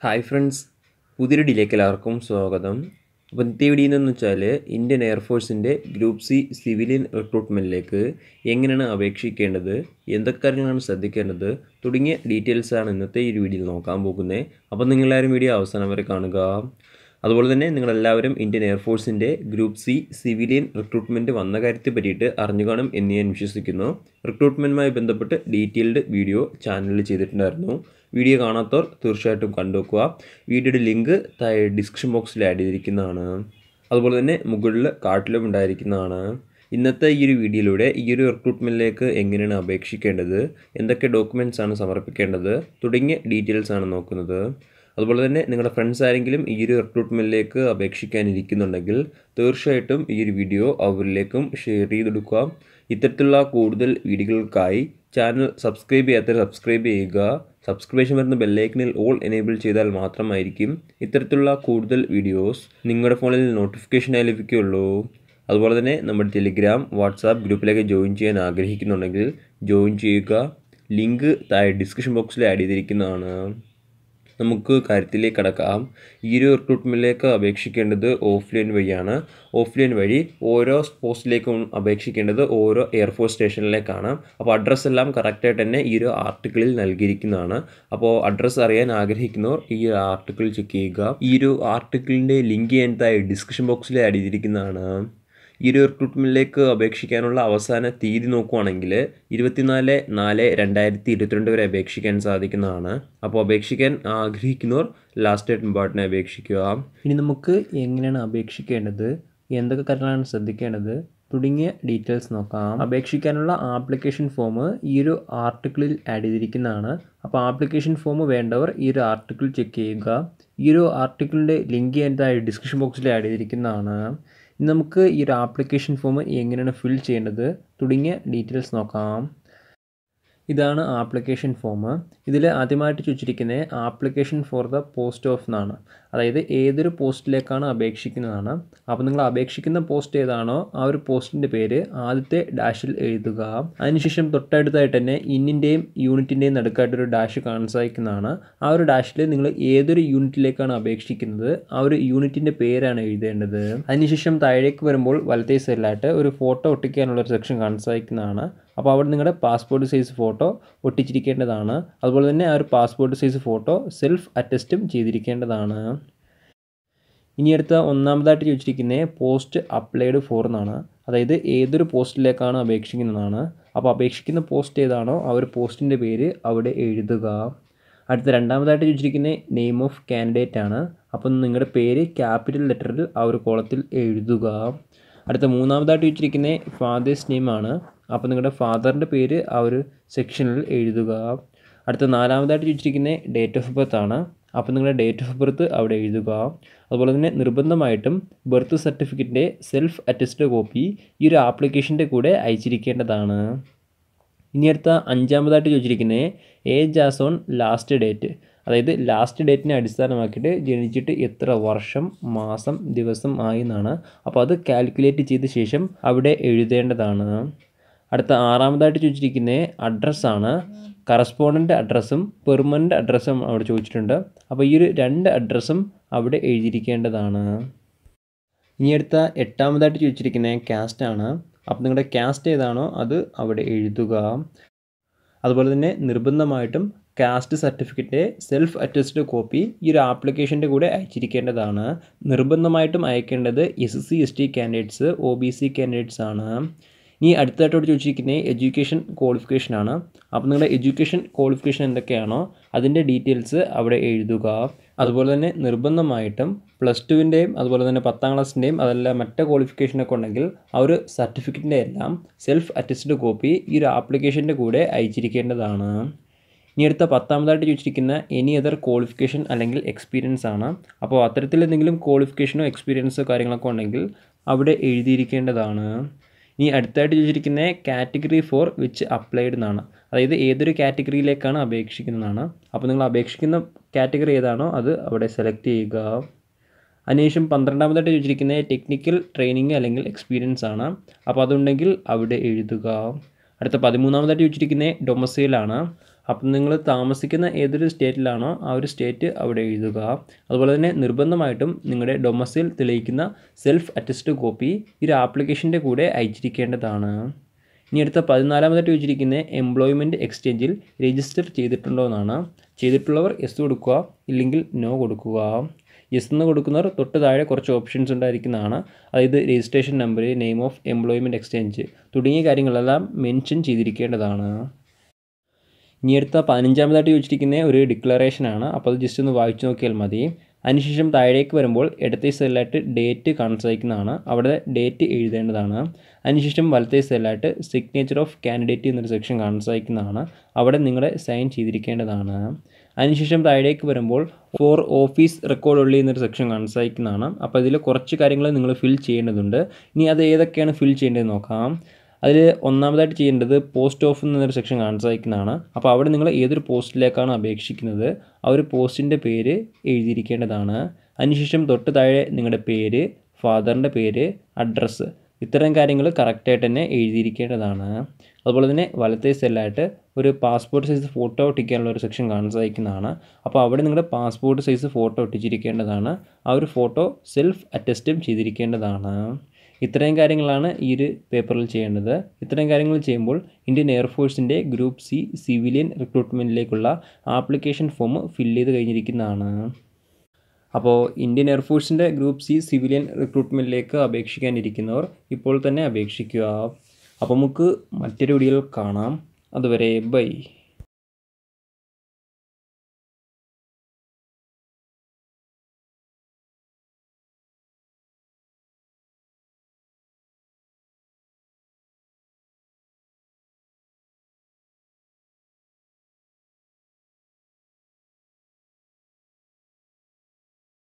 hi friends പുതിയൊരു ഡിലേക്ക് എല്ലാവർക്കും സ്വാഗതം അപ്പോൾ ഇന്നത്തെ വീഡിയോ എന്ന് വെച്ചാൽ ഇന്ത്യൻ എയർഫോഴ്സിൻ്റെ ഗ്രൂപ്പ് സി സിവിലിയൻ റിക്രൂട്ട്മെൻറ്റിലേക്ക് എങ്ങനെയാണ് അപേക്ഷിക്കേണ്ടത് എന്തൊക്കെ കാര്യങ്ങളാണ് ശ്രദ്ധിക്കേണ്ടത് തുടങ്ങിയ ഡീറ്റെയിൽസാണ് ഇന്നത്തെ ഈ വീഡിയോയിൽ നോക്കാൻ പോകുന്നത് അപ്പോൾ നിങ്ങളെല്ലാവരും വീഡിയോ അവസാനം വരെ കാണുക അതുപോലെ തന്നെ നിങ്ങളെല്ലാവരും ഇന്ത്യൻ എയർഫോഴ്സിൻ്റെ ഗ്രൂപ്പ് സി സിവിലിയൻ റിക്രൂട്ട്മെൻറ്റ് വന്ന കാര്യത്തെ പറ്റിയിട്ട് അറിഞ്ഞു കാണും എന്ന് ഞാൻ വിശ്വസിക്കുന്നു റിക്രൂട്ട്മെൻറ്റുമായി ബന്ധപ്പെട്ട് ഡീറ്റെയിൽഡ് വീഡിയോ ചാനലിൽ ചെയ്തിട്ടുണ്ടായിരുന്നു വീഡിയോ കാണാത്തവർ തീർച്ചയായിട്ടും കണ്ടുവെക്കുക വീഡിയോയുടെ ലിങ്ക് താഴെ ഡിസ്ക്രിപ്ഷൻ ബോക്സിൽ ആഡ് ചെയ്തിരിക്കുന്നതാണ് അതുപോലെ തന്നെ മുകളിൽ കാർട്ടിലും ഉണ്ടായിരിക്കുന്നതാണ് ഇന്നത്തെ ഈ ഒരു വീഡിയോയിലൂടെ ഈ ഒരു റിക്രൂട്ട്മെൻറ്റിലേക്ക് എങ്ങനെയാണ് അപേക്ഷിക്കേണ്ടത് എന്തൊക്കെ ഡോക്യുമെൻറ്റ്സ് ആണ് സമർപ്പിക്കേണ്ടത് തുടങ്ങിയ ഡീറ്റെയിൽസ് ആണ് നോക്കുന്നത് അതുപോലെ തന്നെ നിങ്ങളുടെ ഫ്രണ്ട്സ് ആരെങ്കിലും ഈ ഒരു റിക്രൂട്ട്മെൻറ്റിലേക്ക് അപേക്ഷിക്കാനിരിക്കുന്നുണ്ടെങ്കിൽ തീർച്ചയായിട്ടും ഈ ഒരു വീഡിയോ അവരിലേക്കും ഷെയർ ചെയ്തെടുക്കുക ഇത്തരത്തിലുള്ള കൂടുതൽ വീഡിയോകൾക്കായി ചാനൽ സബ്സ്ക്രൈബ് ചെയ്യാത്തവർ സബ്സ്ക്രൈബ് ചെയ്യുക സബ്സ്ക്രിപ്ഷൻ വരുന്ന ബെല്ലൈക്കനിൽ ഓൾ എനേബിൾ ചെയ്താൽ മാത്രമായിരിക്കും ഇത്തരത്തിലുള്ള കൂടുതൽ വീഡിയോസ് നിങ്ങളുടെ ഫോണിൽ നോട്ടിഫിക്കേഷനായി ലഭിക്കുകയുള്ളൂ അതുപോലെ തന്നെ നമ്മുടെ ടെലിഗ്രാം വാട്സാപ്പ് ഗ്രൂപ്പിലേക്ക് ജോയിൻ ചെയ്യാൻ ആഗ്രഹിക്കുന്നുണ്ടെങ്കിൽ ജോയിൻ ചെയ്യുക ലിങ്ക് താഴെ ഡിസ്ക്രിപ്ഷൻ ബോക്സിൽ ആഡ് ചെയ്തിരിക്കുന്നതാണ് നമുക്ക് കാര്യത്തിലേക്ക് കടക്കാം ഈ ഒരു റിക്രൂട്ട്മെൻറ്റിലേക്ക് അപേക്ഷിക്കേണ്ടത് ഓഫ്ലൈൻ വഴിയാണ് ഓഫ്ലൈൻ വഴി ഓരോ പോസ്റ്റിലേക്കും അപേക്ഷിക്കേണ്ടത് ഓരോ എയർഫോഴ്സ് സ്റ്റേഷനിലേക്കാണ് അപ്പോൾ അഡ്രസ്സ് എല്ലാം കറക്റ്റായിട്ട് തന്നെ ഈ ഒരു ആർട്ടിക്കിളിൽ നൽകിയിരിക്കുന്നതാണ് അപ്പോൾ അഡ്രസ്സ് അറിയാൻ ആഗ്രഹിക്കുന്നവർ ഈ ഒരു ആർട്ടിക്കിൾ ചെക്ക് ചെയ്യുക ഈ ഒരു ആർട്ടിക്കിളിൻ്റെ ലിങ്ക് ഞാൻ താഴെ ഡിസ്ക്രിപ്ഷൻ ബോക്സിൽ ആഡ് ചെയ്തിരിക്കുന്നതാണ് ഈ ഒരു റിക്രൂട്ട്മെൻറ്റിലേക്ക് അപേക്ഷിക്കാനുള്ള അവസാന തീയതി നോക്കുവാണെങ്കിൽ ഇരുപത്തിനാല് നാല് രണ്ടായിരത്തി ഇരുപത്തിരണ്ട് വരെ അപേക്ഷിക്കാൻ സാധിക്കുന്നതാണ് അപ്പോൾ അപേക്ഷിക്കാൻ ആഗ്രഹിക്കുന്നവർ ലാസ്റ്റ് ഡേറ്റ് ഇമ്പോർട്ടൻ്റ് അപേക്ഷിക്കുക ഇനി നമുക്ക് എങ്ങനെയാണ് അപേക്ഷിക്കേണ്ടത് എന്തൊക്കെ കാര്യങ്ങളാണ് ശ്രദ്ധിക്കേണ്ടത് തുടങ്ങിയ ഡീറ്റെയിൽസ് നോക്കാം അപേക്ഷിക്കാനുള്ള ആപ്ലിക്കേഷൻ ഫോം ഈ ഒരു ആർട്ടിക്കിളിൽ ആഡ് ചെയ്തിരിക്കുന്നതാണ് അപ്പോൾ ആപ്ലിക്കേഷൻ ഫോം വേണ്ടവർ ഈ ഒരു ആർട്ടിക്കിൾ ചെക്ക് ചെയ്യുക ഈ ഒരു ആർട്ടിക്കിളിൻ്റെ ലിങ്ക് ഞാൻ ഡിസ്ക്രിപ്ഷൻ ബോക്സിൽ ആഡ് ചെയ്തിരിക്കുന്നതാണ് ഇനി നമുക്ക് ഈ ഒരു ആപ്ലിക്കേഷൻ ഫോം എങ്ങനെയാണ് ഫിൽ ചെയ്യേണ്ടത് തുടങ്ങിയ ഡീറ്റെയിൽസ് നോക്കാം ഇതാണ് ആപ്ലിക്കേഷൻ ഫോം ഇതിൽ ആദ്യമായിട്ട് ചോദിച്ചിരിക്കുന്നത് application for the post of എന്നാണ് അതായത് ഏതൊരു പോസ്റ്റിലേക്കാണ് അപേക്ഷിക്കുന്നതാണ് അപ്പോൾ നിങ്ങൾ അപേക്ഷിക്കുന്ന പോസ്റ്റ് ഏതാണോ ആ ഒരു പോസ്റ്റിൻ്റെ പേര് ആദ്യത്തെ ഡാഷിൽ എഴുതുക അതിനുശേഷം തൊട്ടടുത്തായിട്ട് തന്നെ ഇന്നിൻ്റെയും യൂണിറ്റിൻ്റെയും നടുക്കായിട്ടൊരു ഡാഷ് കാണാൻ സാധിക്കുന്നതാണ് ആ ഒരു ഡാഷിൽ നിങ്ങൾ ഏതൊരു യൂണിറ്റിലേക്കാണ് അപേക്ഷിക്കുന്നത് ആ ഒരു യൂണിറ്റിൻ്റെ പേരാണ് എഴുതേണ്ടത് അതിനുശേഷം താഴേക്ക് വരുമ്പോൾ വലത്തേ സൈഡിലായിട്ട് ഒരു ഫോട്ടോ ഒട്ടിക്കാനുള്ള ഒരു സെക്ഷൻ കാണാൻ സാധിക്കുന്നതാണ് അപ്പോൾ അവിടെ നിങ്ങളുടെ പാസ്പോർട്ട് സൈസ് ഫോട്ടോ ഒട്ടിച്ചിരിക്കേണ്ടതാണ് അതുപോലെ തന്നെ ആ ഒരു പാസ്പോർട്ട് സൈസ് ഫോട്ടോ സെൽഫ് അറ്റസ്റ്റും ചെയ്തിരിക്കേണ്ടതാണ് ഇനി അടുത്ത ഒന്നാമതായിട്ട് ചോദിച്ചിരിക്കുന്നത് പോസ്റ്റ് അപ്ലൈഡ് ഫോർ എന്നാണ് അതായത് ഏതൊരു പോസ്റ്റിലേക്കാണ് അപേക്ഷിക്കുന്നതാണ് അപ്പോൾ അപേക്ഷിക്കുന്ന പോസ്റ്റ് ഏതാണോ ആ ഒരു പോസ്റ്റിൻ്റെ പേര് അവിടെ എഴുതുക അടുത്ത രണ്ടാമതായിട്ട് ചോദിച്ചിരിക്കുന്നത് നെയിം ഓഫ് കാൻഡിഡേറ്റ് ആണ് അപ്പം നിങ്ങളുടെ പേര് ക്യാപിറ്റൽ ലെറ്ററിൽ ആ ഒരു കോളത്തിൽ എഴുതുക അടുത്ത മൂന്നാമതായിട്ട് ചോദിച്ചിരിക്കുന്നത് ഫാദേഴ്സ് നെയിം ആണ് അപ്പോൾ നിങ്ങളുടെ ഫാദറിൻ്റെ പേര് ആ ഒരു സെക്ഷനിൽ എഴുതുക അടുത്ത നാലാമതായിട്ട് ചോദിച്ചിരിക്കുന്നത് ഡേറ്റ് ഓഫ് ബർത്ത് ആണ് അപ്പോൾ നിങ്ങളുടെ ഡേറ്റ് ഓഫ് ബർത്ത് അവിടെ എഴുതുക അതുപോലെ തന്നെ നിർബന്ധമായിട്ടും ബർത്ത് സർട്ടിഫിക്കറ്റിൻ്റെ സെൽഫ് അറ്റസ്റ്റഡ് കോപ്പി ഈ ഒരു ആപ്ലിക്കേഷൻ്റെ കൂടെ അയച്ചിരിക്കേണ്ടതാണ് ഇനി അടുത്ത അഞ്ചാമതായിട്ട് ചോദിച്ചിരിക്കുന്നത് age as on last date അതായത് ലാസ്റ്റ് ഡേറ്റിനെ അടിസ്ഥാനമാക്കിയിട്ട് ജനിച്ചിട്ട് എത്ര വർഷം മാസം ദിവസം ആയി എന്നാണ് അപ്പോൾ അത് കാൽക്കുലേറ്റ് ചെയ്ത ശേഷം അവിടെ എഴുതേണ്ടതാണ് അടുത്ത ആറാമതായിട്ട് ചോദിച്ചിരിക്കുന്നത് അഡ്രസ്സാണ് കറസ്പോണ്ടൻ്റ് അഡ്രസ്സും പെർമനൻ്റ് അഡ്രസ്സും അവിടെ ചോദിച്ചിട്ടുണ്ട് അപ്പോൾ ഈ ഒരു രണ്ട് അഡ്രസ്സും അവിടെ എഴുതിയിരിക്കേണ്ടതാണ് ഇനി അടുത്ത എട്ടാമതായിട്ട് ചോദിച്ചിരിക്കുന്നത് കാസ്റ്റാണ് അപ്പോൾ നിങ്ങളുടെ കാസ്റ്റ് ഏതാണോ അത് അവിടെ എഴുതുക അതുപോലെ തന്നെ നിർബന്ധമായിട്ടും caste certificate self attested copy ഈ ഒരു ആപ്ലിക്കേഷൻ്റെ കൂടെ അയച്ചിരിക്കേണ്ടതാണ് നിർബന്ധമായിട്ടും അയക്കേണ്ടത് S C S T candidates O B C candidates ആണ് ഇനി അടുത്തായിട്ടോട് ചോദിച്ചിരിക്കുന്നത് എഡ്യൂക്കേഷൻ ക്വാളിഫിക്കേഷൻ ആണ് അപ്പോൾ നിങ്ങളുടെ എഡ്യൂക്കേഷൻ ക്വാളിഫിക്കേഷൻ എന്തൊക്കെയാണോ അതിൻ്റെ ഡീറ്റെയിൽസ് അവിടെ എഴുതുക അതുപോലെ തന്നെ നിർബന്ധമായിട്ടും പ്ലസ് ടുവിൻ്റെയും അതുപോലെ തന്നെ പത്താം ക്ലാസ്സിൻ്റെയും അതല്ല മറ്റേ ക്വാളിഫിക്കേഷനൊക്കെ ഉണ്ടെങ്കിൽ ആ ഒരു സർട്ടിഫിക്കറ്റിൻ്റെ എല്ലാം സെൽഫ് അറ്റസ്റ്റഡ് കോപ്പി ഈ ഒരു ആപ്ലിക്കേഷൻ്റെ കൂടെ അയച്ചിരിക്കേണ്ടതാണ് ഇനി അടുത്ത പത്താമതായിട്ട് ചോദിച്ചിരിക്കുന്ന എനി അതർ ക്വാളിഫിക്കേഷൻ അല്ലെങ്കിൽ എക്സ്പീരിയൻസ് ആണ് അപ്പോൾ അത്തരത്തിൽ എന്തെങ്കിലും ക്വാളിഫിക്കേഷനോ എക്സ്പീരിയൻസോ കാര്യങ്ങളൊക്കെ ഉണ്ടെങ്കിൽ അവിടെ എഴുതിയിരിക്കേണ്ടതാണ് ഇനി അടുത്തായിട്ട് ചോദിച്ചിരിക്കുന്ന കാറ്റഗറി ഫോർ വിച്ച് അപ്ലൈഡ് എന്നാണ് അതായത് ഏതൊരു കാറ്റഗറിയിലേക്കാണ് അപേക്ഷിക്കുന്നതാണ് അപ്പോൾ നിങ്ങൾ അപേക്ഷിക്കുന്ന കാറ്റഗറി ഏതാണോ അത് അവിടെ സെലക്ട് ചെയ്യുക അതിനുശേഷം പന്ത്രണ്ടാമതായിട്ട് ചോദിച്ചിരിക്കുന്നത് ടെക്നിക്കൽ ട്രെയിനിങ് അല്ലെങ്കിൽ എക്സ്പീരിയൻസ് ആണ് അപ്പോൾ അതുണ്ടെങ്കിൽ അവിടെ എഴുതുക അടുത്ത പതിമൂന്നാമതായിട്ട് ചോദിച്ചിരിക്കുന്നത് ഡൊമസൈലാണ് അപ്പം നിങ്ങൾ താമസിക്കുന്ന ഏതൊരു സ്റ്റേറ്റിലാണോ ആ ഒരു സ്റ്റേറ്റ് അവിടെ എഴുതുക അതുപോലെ തന്നെ നിർബന്ധമായിട്ടും നിങ്ങളുടെ ഡൊമസൈൽ തെളിയിക്കുന്ന സെൽഫ് അറ്റസ്റ്റ് കോപ്പി ഈ ഒരു ആപ്ലിക്കേഷൻ്റെ കൂടെ അയച്ചിരിക്കേണ്ടതാണ് ഇനി അടുത്ത പതിനാലാമതായിട്ട് ചോദിച്ചിരിക്കുന്ന എംപ്ലോയ്മെൻറ്റ് എക്സ്ചേഞ്ചിൽ രജിസ്റ്റർ ചെയ്തിട്ടുണ്ടോ എന്നാണ് ചെയ്തിട്ടുള്ളവർ എസ് കൊടുക്കുക ഇല്ലെങ്കിൽ നോ കൊടുക്കുക യെസ് എന്ന് കൊടുക്കുന്നവർ തൊട്ട് താഴെ കുറച്ച് ഓപ്ഷൻസ് ഉണ്ടായിരിക്കുന്നതാണ് അതായത് registration number name of employment exchange തുടങ്ങിയ കാര്യങ്ങളെല്ലാം മെൻഷൻ ചെയ്തിരിക്കേണ്ടതാണ് ഇനി അടുത്ത പതിനഞ്ചാമതായിട്ട് ചോദിച്ചിരിക്കുന്ന ഒരു ഡിക്ലറേഷനാണ് അപ്പോൾ അത് ജസ്റ്റ് ഒന്ന് വായിച്ചു നോക്കിയാൽ മതി അതിനുശേഷം താഴേക്ക് വരുമ്പോൾ ഇടത്തെ സെല്ലായിട്ട് ഡേറ്റ് കാണാൻ സാധിക്കുന്നതാണ് അവിടെ ഡേറ്റ് എഴുതേണ്ടതാണ് അതിനുശേഷം വലത്തെ സെല്ലായിട്ട് സിഗ്നേച്ചർ ഓഫ് കാൻഡിഡേറ്റ് എന്നൊരു സെക്ഷൻ കാണാൻ സാധിക്കുന്നതാണ് അവിടെ നിങ്ങളുടെ സൈൻ ചെയ്തിരിക്കേണ്ടതാണ് അതിനുശേഷം താഴേക്ക് വരുമ്പോൾ ഫോർ ഓഫീസ് റെക്കോർഡ് ഉള്ളി എന്നൊരു സെക്ഷൻ കാണാൻ സാധിക്കുന്നതാണ് അപ്പോൾ ഇതിൽ കുറച്ച് കാര്യങ്ങൾ നിങ്ങൾ ഫിൽ ചെയ്യേണ്ടതുണ്ട് ഇനി അത് ഏതൊക്കെയാണ് ഫിൽ ചെയ്യേണ്ടത് നോക്കാം അതിൽ ഒന്നാമതായിട്ട് ചെയ്യേണ്ടത് പോസ്റ്റ് ഓഫ് എന്നൊരു സെക്ഷൻ കാണാൻ സാധിക്കുന്നതാണ് അപ്പോൾ അവിടെ നിങ്ങൾ ഏതൊരു പോസ്റ്റിലേക്കാണ് അപേക്ഷിക്കുന്നത് ആ ഒരു പോസ്റ്റിൻ്റെ പേര് എഴുതിയിരിക്കേണ്ടതാണ് അതിനുശേഷം തൊട്ട് താഴെ നിങ്ങളുടെ പേര് ഫാദറിൻ്റെ പേര് അഡ്രസ്സ് ഇത്തരം കാര്യങ്ങൾ കറക്റ്റായിട്ട് തന്നെ എഴുതിയിരിക്കേണ്ടതാണ് അതുപോലെ തന്നെ വലത്തെ സെല്ലായിട്ട് ഒരു പാസ്പോർട്ട് സൈസ് ഫോട്ടോ ഒട്ടിക്കാനുള്ള ഒരു സെക്ഷൻ കാണാൻ സാധിക്കുന്നതാണ് അപ്പോൾ അവിടെ നിങ്ങളുടെ പാസ്പോർട്ട് സൈസ് ഫോട്ടോ ഒട്ടിച്ചിരിക്കേണ്ടതാണ് ആ ഒരു ഫോട്ടോ സെൽഫ് അറ്റസ്റ്റും ചെയ്തിരിക്കേണ്ടതാണ് ഇത്രയും കാര്യങ്ങളാണ് ഈ ഒരു പേപ്പറിൽ ചെയ്യേണ്ടത് ഇത്രയും കാര്യങ്ങൾ ചെയ്യുമ്പോൾ ഇന്ത്യൻ എയർഫോഴ്സിൻ്റെ ഗ്രൂപ്പ് സി സിവിലിയൻ റിക്രൂട്ട്മെൻറ്റിലേക്കുള്ള ആപ്ലിക്കേഷൻ ഫോം ഫില്ല് ചെയ്ത് കഴിഞ്ഞിരിക്കുന്നതാണ് അപ്പോൾ ഇന്ത്യൻ എയർഫോഴ്സിൻ്റെ ഗ്രൂപ്പ് സി സിവിലിയൻ റിക്രൂട്ട്മെൻറ്റിലേക്ക് അപേക്ഷിക്കാനിരിക്കുന്നവർ ഇപ്പോൾ തന്നെ അപേക്ഷിക്കുക അപ്പോൾ നമുക്ക് മറ്റൊരു വീഡിയോയിൽ കാണാം അതുവരെ ബൈ